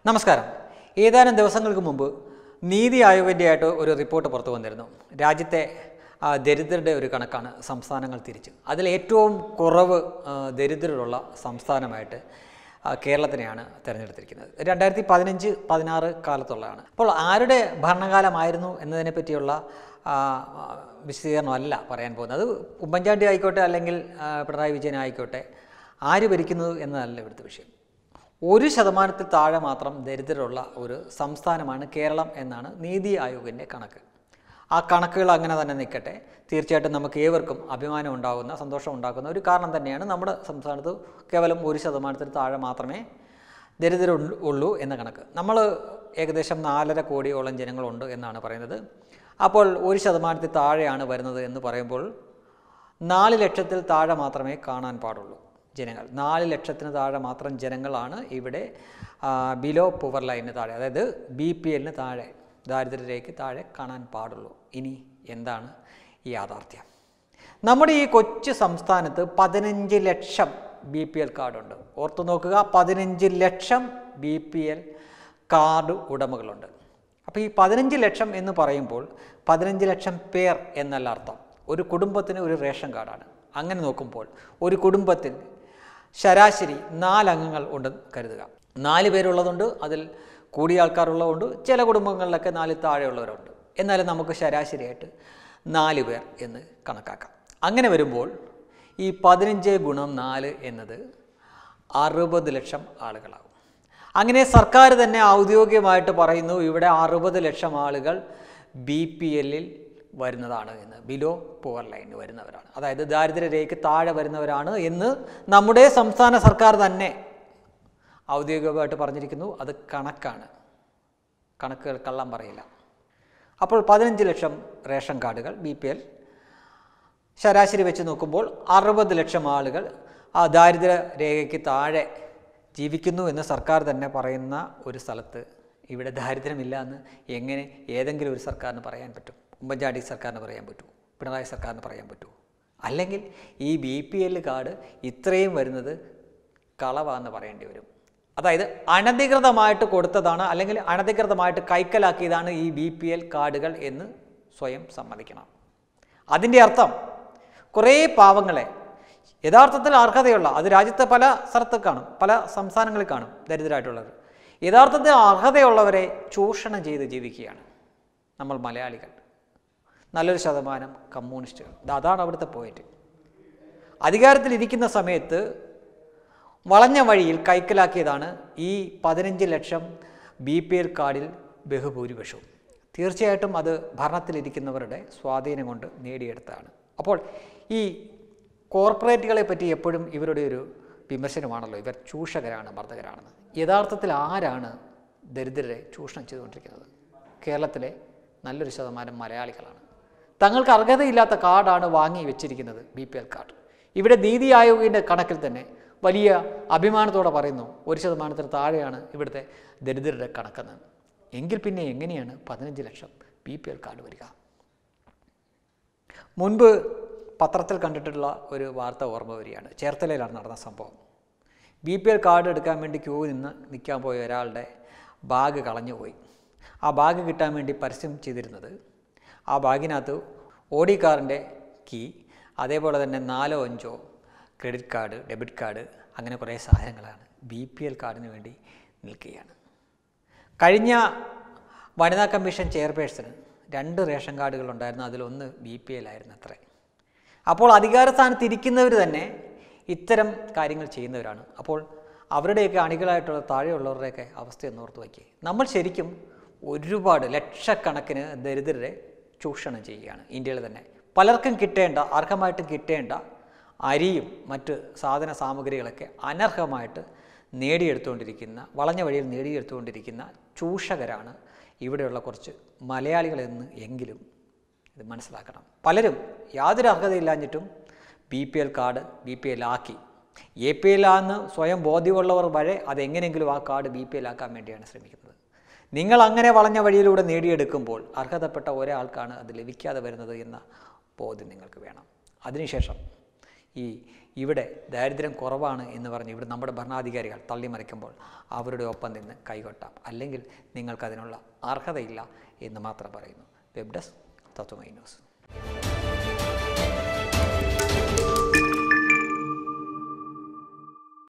നമസ്കാരം ഏതാനും ദിവസങ്ങൾക്ക് മുമ്പ് നീതി ആയോഗിൻ്റെ ആയിട്ട് ഒരു റിപ്പോർട്ട് പുറത്തു വന്നിരുന്നു രാജ്യത്തെ ആ, ദരിദ്രരുടെ ഒരു കണക്കാണ് സംസ്ഥാനങ്ങൾ തിരിച്ച് അതിൽ ഏറ്റവും കുറവ് ആ, ദരിദ്രരുള്ള സംസ്ഥാനമായിട്ട് ആ, കേരളത്തിനെയാണ് തിരഞ്ഞെടുത്തിരിക്കുന്നത് രണ്ടായിരത്തി പതിനഞ്ച് പതിനാറ് കാലത്തുള്ളതാണ് അപ്പോൾ ആരുടെ ഭരണകാലമായിരുന്നു എന്നതിനെ പറ്റിയുള്ള ആ, ആ, വിശദീകരണമല്ല പറയാൻ പോകുന്നത് അത് ഉമ്മൻചാണ്ടി ആയിക്കോട്ടെ അല്ലെങ്കിൽ ആ, പിണറായി വിജയൻ ആയിക്കോട്ടെ ആര് ഭരിക്കുന്നു എന്നതല്ല ഇവിടുത്തെ വിഷയം ഒരു ശതമാനത്തിൽ താഴെ മാത്രം ദരിദ്രരുള്ള ഒരു സംസ്ഥാനമാണ് കേരളം എന്നാണ് നീതി ആയോഗിൻ്റെ കണക്ക് ആ കണക്കുകൾ അങ്ങനെ തന്നെ നിൽക്കട്ടെ തീർച്ചയായിട്ടും നമുക്ക് ഏവർക്കും അഭിമാനം ഉണ്ടാകുന്ന സന്തോഷം ഉണ്ടാക്കുന്ന ഒരു കാരണം തന്നെയാണ് നമ്മുടെ സംസ്ഥാനത്ത് കേവലം ഒരു ശതമാനത്തിൽ താഴെ മാത്രമേ ദരിദ്രം ഉള്ളൂ എന്ന കണക്ക് നമ്മൾ ഏകദേശം നാലര കോടിയോളം ജനങ്ങളുണ്ട് എന്നാണ് പറയുന്നത് അപ്പോൾ ഒരു ശതമാനത്തിൽ താഴെയാണ് വരുന്നത് എന്ന് പറയുമ്പോൾ നാല് ലക്ഷത്തിൽ താഴെ മാത്രമേ കാണാൻ പാടുള്ളൂ ജനങ്ങൾ നാല് ലക്ഷത്തിന് താഴെ മാത്രം ജനങ്ങളാണ് ഇവിടെ ബിലോ പുവർ ലൈനിന് താഴെ അതായത് ബി പി എല്ലിന് താഴെ ദാരിദ്ര്യരേഖയ്ക്ക് താഴെ കാണാൻ പാടുള്ളൂ ഇനി എന്താണ് ഈ യാഥാർത്ഥ്യം നമ്മുടെ ഈ കൊച്ചു സംസ്ഥാനത്ത് പതിനഞ്ച് ലക്ഷം ബി പി എൽ കാർഡുണ്ട് ഓർത്തു നോക്കുക പതിനഞ്ച് ലക്ഷം ബി പി എൽ കാർഡ് ഉടമകളുണ്ട് അപ്പോൾ ഈ പതിനഞ്ച് ലക്ഷം എന്ന് പറയുമ്പോൾ പതിനഞ്ച് ലക്ഷം പേർ എന്നല്ല അർത്ഥം ഒരു കുടുംബത്തിന് ഒരു റേഷൻ കാർഡാണ് അങ്ങനെ നോക്കുമ്പോൾ ഒരു കുടുംബത്തിൽ ശരാശരി നാലംഗങ്ങൾ ഉണ്ടെന്ന് കരുതുക നാല് പേരുള്ളതുണ്ട് അതിൽ കൂടിയ ആൾക്കാരുള്ളതുകൊണ്ട് ചില കുടുംബങ്ങളിലൊക്കെ നാല് താഴെയുള്ളവരുണ്ട് എന്നാലും നമുക്ക് ശരാശരിയായിട്ട് നാല് പേർ എന്ന് കണക്കാക്കാം അങ്ങനെ വരുമ്പോൾ ഈ പതിനഞ്ച് ഗുണം നാല് എന്നത് അറുപത് ലക്ഷം ആളുകളാകും അങ്ങനെ സർക്കാർ തന്നെ ഔദ്യോഗികമായിട്ട് പറയുന്നു ഇവിടെ അറുപത് ലക്ഷം ആളുകൾ ബി പി എല്ലിൽ വരുന്നതാണ് എന്ന് ബിലോ പുവർ ലൈനിൽ വരുന്നവരാണ് അതായത് ദാരിദ്ര്യരേഖയ്ക്ക് താഴെ വരുന്നവരാണ് എന്ന് നമ്മുടെ സംസ്ഥാന സർക്കാർ തന്നെ ഔദ്യോഗികമായിട്ട് പറഞ്ഞിരിക്കുന്നു അത് കണക്കാണ് കണക്കുകൾ കള്ളം പറയില്ല അപ്പോൾ പതിനഞ്ച് ലക്ഷം റേഷൻ കാർഡുകൾ ബി പി എൽ ശരാശരി വെച്ച് നോക്കുമ്പോൾ അറുപത് ലക്ഷം ആളുകൾ ആ ദാരിദ്ര്യ രേഖയ്ക്ക് താഴെ ജീവിക്കുന്നു എന്ന് സർക്കാർ തന്നെ പറയുന്ന ഒരു സ്ഥലത്ത് ഇവിടെ ദാരിദ്ര്യമില്ല എന്ന് എങ്ങനെ ഏതെങ്കിലും ഒരു സർക്കാരിന് പറയാൻ പറ്റും ഉമ്മൻചാണ്ടി സർക്കാരിന് പറയാൻ പറ്റൂ പിണറായി സർക്കാരിന് പറയാൻ പറ്റൂ അല്ലെങ്കിൽ ഈ ബി പി എൽ കാർഡ് ഇത്രയും വരുന്നത് കളവാന്ന് പറയേണ്ടി വരും അതായത് അനധികൃതമായിട്ട് കൊടുത്തതാണ് അല്ലെങ്കിൽ അനധികൃതമായിട്ട് കൈക്കലാക്കിയതാണ് ഈ ബി പി എൽ കാർഡുകൾ എന്ന് സ്വയം സമ്മതിക്കണം അതിൻ്റെ അർത്ഥം കുറേ പാവങ്ങളെ യഥാർത്ഥത്തിൽ അർഹതയുള്ള അത് രാജ്യത്തെ പല സ്ഥലത്ത് കാണും പല സംസ്ഥാനങ്ങളിൽ കാണും ദരിദ്രരായിട്ടുള്ളവർ യഥാർത്ഥത്തിൽ അർഹതയുള്ളവരെ ചൂഷണം ചെയ്ത് ജീവിക്കുകയാണ് നമ്മൾ മലയാളികൾ നല്ലൊരു ശതമാനം കമ്മ്യൂണിസ്റ്റുകൾ ദാ അതാണ് അവിടുത്തെ പോയിന്റ് അധികാരത്തിലിരിക്കുന്ന സമയത്ത് വളഞ്ഞ വഴിയിൽ കൈക്കലാക്കിയതാണ് ഈ പതിനഞ്ച് ലക്ഷം ബി പി എൽ കാർഡിൽ ബഹുഭൂരിപക്ഷവും തീർച്ചയായിട്ടും അത് ഭരണത്തിലിരിക്കുന്നവരുടെ സ്വാധീനം കൊണ്ട് നേടിയെടുത്തതാണ് അപ്പോൾ ഈ കോർപ്പറേറ്റുകളെ പറ്റി എപ്പോഴും ഇവരുടെ ഒരു വിമർശനമാണല്ലോ ഇവർ ചൂഷകരാണ് മർദ്ദകരാണെന്ന് യഥാർത്ഥത്തിൽ ആരാണ് ദരിദ്രരെ ചൂഷണം ചെയ്തുകൊണ്ടിരിക്കുന്നത് കേരളത്തിലെ നല്ലൊരു ശതമാനം മലയാളികളാണ് തങ്ങൾക്ക് അർഹതയില്ലാത്ത കാർഡാണ് വാങ്ങി വെച്ചിരിക്കുന്നത് ബി പി എൽ കാർഡ് ഇവിടെ നീതി ആയോഗിൻ്റെ കണക്കിൽ തന്നെ വലിയ അഭിമാനത്തോടെ പറയുന്നു ഒരു ശതമാനത്തിന് താഴെയാണ് ഇവിടുത്തെ ദരിദ്രരുടെ കണക്കെന്ന് എങ്കിൽ പിന്നെ എങ്ങനെയാണ് പതിനഞ്ച് ലക്ഷം ബി പി എൽ കാർഡ് വരിക മുൻപ് പത്രത്തിൽ കണ്ടിട്ടുള്ള ഒരു വാർത്ത ഓർമ്മ വരികയാണ് ചേർത്തലയിലാണ് നടന്ന സംഭവം ബി പി എൽ കാർഡ് എടുക്കാൻ വേണ്ടി ക്യൂ നിന്ന് നിൽക്കാൻ പോയ ഒരാളുടെ ബാഗ് കളഞ്ഞുപോയി ആ ബാഗ് കിട്ടാൻ വേണ്ടി പരസ്യം ചെയ്തിരുന്നത് ആ ബാഗിനകത്ത് ഓഡി കാറിൻ്റെ കീ അതേപോലെ തന്നെ നാലോ അഞ്ചോ ക്രെഡിറ്റ് കാർഡ് ഡെബിറ്റ് കാർഡ് അങ്ങനെ കുറേ സാധനങ്ങളാണ് ബി പി എൽ കാർഡിന് വേണ്ടി നിൽക്കുകയാണ് കഴിഞ്ഞ വനിതാ കമ്മീഷൻ ചെയർപേഴ്സണ് രണ്ട് റേഷൻ കാർഡുകൾ ഉണ്ടായിരുന്നു അതിലൊന്ന് ബി പി എൽ ആയിരുന്നു അത്രേ അപ്പോൾ അധികാര സ്ഥാനത്ത് ഇരിക്കുന്നവർ തന്നെ ഇത്തരം കാര്യങ്ങൾ ചെയ്യുന്നവരാണ് അപ്പോൾ അവരുടെയൊക്കെ അണികളായിട്ടുള്ള താഴെയുള്ളവരുടെയൊക്കെ അവസ്ഥയൊന്ന് ഓർത്ത് വയ്ക്കുക നമ്മൾ ശരിക്കും ഒരുപാട് ലക്ഷക്കണക്കിന് ദരിദ്രരെ ചൂഷണം ചെയ്യുകയാണ് ഇന്ത്യയിൽ തന്നെ പലർക്കും കിട്ടേണ്ട അർഹമായിട്ടും കിട്ടേണ്ട അരിയും മറ്റ് സാധന സാമഗ്രികളൊക്കെ അനർഹമായിട്ട് നേടിയെടുത്തുകൊണ്ടിരിക്കുന്ന വളഞ്ഞ വഴിയിൽ നേടിയെടുത്തുകൊണ്ടിരിക്കുന്ന ചൂഷകരാണ് ഇവിടെയുള്ള കുറച്ച് മലയാളികളെന്ന് എങ്കിലും ഇത് മനസ്സിലാക്കണം പലരും യാതൊരു അർഹതയില്ലാഞ്ഞിട്ടും B P L card B P L ആക്കി എ പി എൽ ആന്ന് സ്വയം ബോധ്യമുള്ളവർ വരെ അതെങ്ങനെയെങ്കിലും ആ കാർഡ് ബി പി എൽ ആക്കാൻ വേണ്ടിയാണ് ശ്രമിക്കുന്നത് നിങ്ങൾ അങ്ങനെ വളഞ്ഞ വഴിയിലൂടെ നേടിയെടുക്കുമ്പോൾ അർഹതപ്പെട്ട ഒരാൾക്കാണ് അത് ലഭിക്കാതെ വരുന്നത് എന്ന ബോധ്യം നിങ്ങൾക്ക് വേണം അതിനുശേഷം ഈ ഇവിടെ ദാരിദ്ര്യം കുറവാണ് എന്ന് പറഞ്ഞ് ഇവിടെ നമ്മുടെ ഭരണാധികാരികൾ തള്ളിമറിക്കുമ്പോൾ അവരുടെ ഒപ്പം നിന്ന് കൈകൊട്ടാം അല്ലെങ്കിൽ നിങ്ങൾക്കതിനുള്ള അർഹതയില്ല എന്ന് മാത്രം പറയുന്നു വെബ് ഡെസ്ക് തത്വമൈ ന്യൂസ്